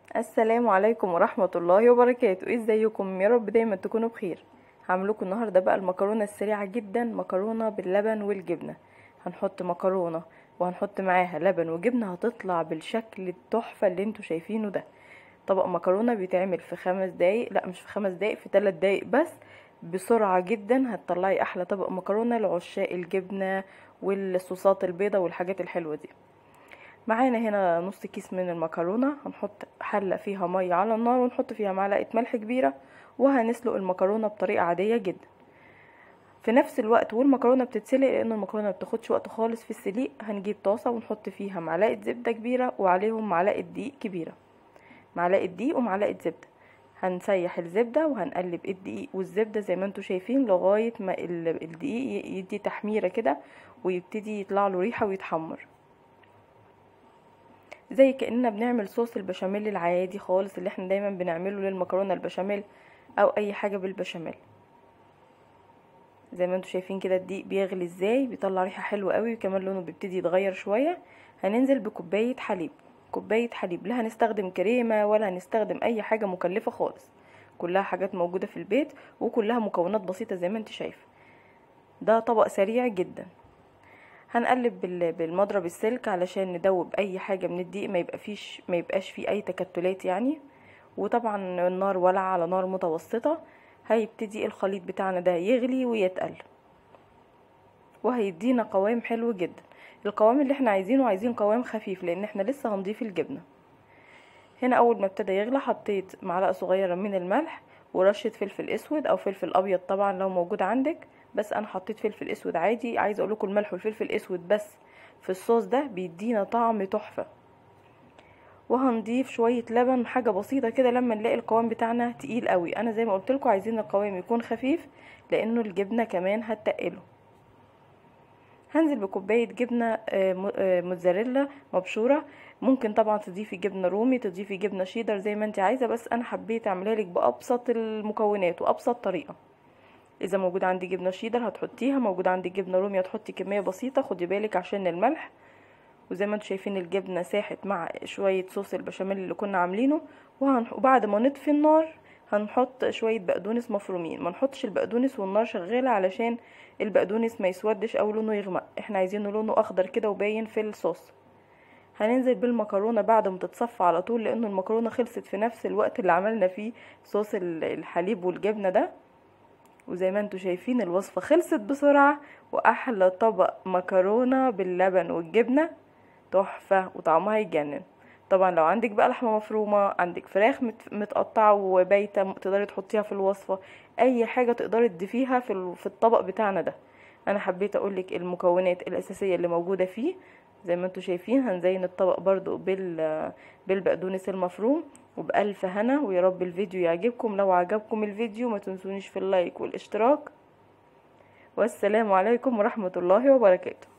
السلام عليكم ورحمة الله وبركاته ازيكم يا رب دايما تكونوا بخير هعملكم النهاردة بقى المكرونة السريعة جدا مكرونة باللبن والجبنة هنحط مكرونة وهنحط معاها لبن وجبنة هتطلع بالشكل التحفة اللي انتوا شايفينه ده طبق مكرونة بيتعمل في خمس دقايق لا مش في خمس دقايق في ثلاث دقايق بس بسرعة جدا هتطلعي احلى طبق مكرونة لعشاق الجبنة والصوصات البيضة والحاجات الحلوة دي معانا هنا نص كيس من المكرونة هنحط حلة فيها مية على النار ونحط فيها معلقة ملح كبيرة وهنسلق المكرونة بطريقة عادية جدا في نفس الوقت والمكرونة بتتسلق لان المكرونة بتاخدش وقت خالص في السليق هنجيب طاسة ونحط فيها معلقة زبدة كبيرة وعليهم معلقة دقيق كبيرة معلقة دقيق ومعلقة زبدة هنسيح الزبدة وهنقلب الدقيق والزبدة زي ما انتوا شايفين لغاية ما الدقيق يدي تحميرة كده ويبتدي يطلع له ريحة ويتحمر زي كأننا بنعمل صوص البشاميل العادي خالص اللي احنا دايما بنعمله للمكرونة البشاميل او اي حاجة بالبشاميل زي ما انتوا شايفين كده الدقيق بيغلي ازاي بيطلع ريحة حلوة قوي وكمان لونه بيبتدي يتغير شوية هننزل بكوباية حليب كوباية حليب لا هنستخدم كريمة ولا هنستخدم اي حاجة مكلفة خالص كلها حاجات موجودة في البيت وكلها مكونات بسيطة زي ما انت شايفة ده طبق سريع جدا هنقلب بالمضرب السلك علشان ندوب اي حاجه من الدقيق ما يبقى فيش ما يبقاش فيه اي تكتلات يعني وطبعا النار ولع على نار متوسطه هيبتدي الخليط بتاعنا ده يغلي ويتقل وهيدينا قوام حلو جدا القوام اللي احنا عايزينه عايزين قوام خفيف لان احنا لسه هنضيف الجبنه هنا اول ما ابتدى يغلى حطيت معلقه صغيره من الملح ورشه فلفل اسود او فلفل ابيض طبعا لو موجود عندك بس انا حطيت فلفل اسود عادي عايزه اقول لكم الملح والفلفل الاسود بس في الصوص ده بيدينا طعم تحفه وهنضيف شويه لبن حاجه بسيطه كده لما نلاقي القوام بتاعنا تقيل قوي انا زي ما قلت لكم عايزين القوام يكون خفيف لانه الجبنه كمان هتقله هنزل بكوباية جبنة موتزاريلا مبشورة ممكن طبعا تضيفي جبنة رومي تضيفي جبنة شيدر زي ما انت عايزة بس انا حبيت اعملها لك بأبسط المكونات وأبسط طريقة اذا موجود عندي جبنه شيدر هتحطيها موجود عندي جبنه رومي هتحطي كميه بسيطه خدي بالك عشان الملح وزي ما انتم شايفين الجبنه ساحت مع شويه صوص البشاميل اللي كنا عاملينه وهنح... وبعد ما نطفي النار هنحط شويه بقدونس مفرومين ما نحطش البقدونس والنار شغاله علشان البقدونس ما يسودش او لونه يغمق احنا عايزينه لونه اخضر كده وباين في الصوص هننزل بالمكرونه بعد ما تتصفى على طول لانه المكرونه خلصت في نفس الوقت اللي عملنا فيه صوص الحليب والجبنه ده وزي ما انتوا شايفين الوصفة خلصت بسرعة واحلى طبق مكرونة باللبن والجبنة تحفة وطعمها يجنن طبعا لو عندك بقى لحمة مفرومة عندك فراخ متقطعة وبايتة تقدري تحطيها في الوصفة اي حاجة تقدري تضيفيها في في الطبق بتاعنا ده انا حبيت اقولك المكونات الاساسية اللي موجودة فيه زي ما انتوا شايفين هنزين الطبق برضو بال بالبقدونس المفروم وبألف هنا ويا رب الفيديو يعجبكم لو عجبكم الفيديو ما تنسونيش في اللايك والاشتراك والسلام عليكم ورحمة الله وبركاته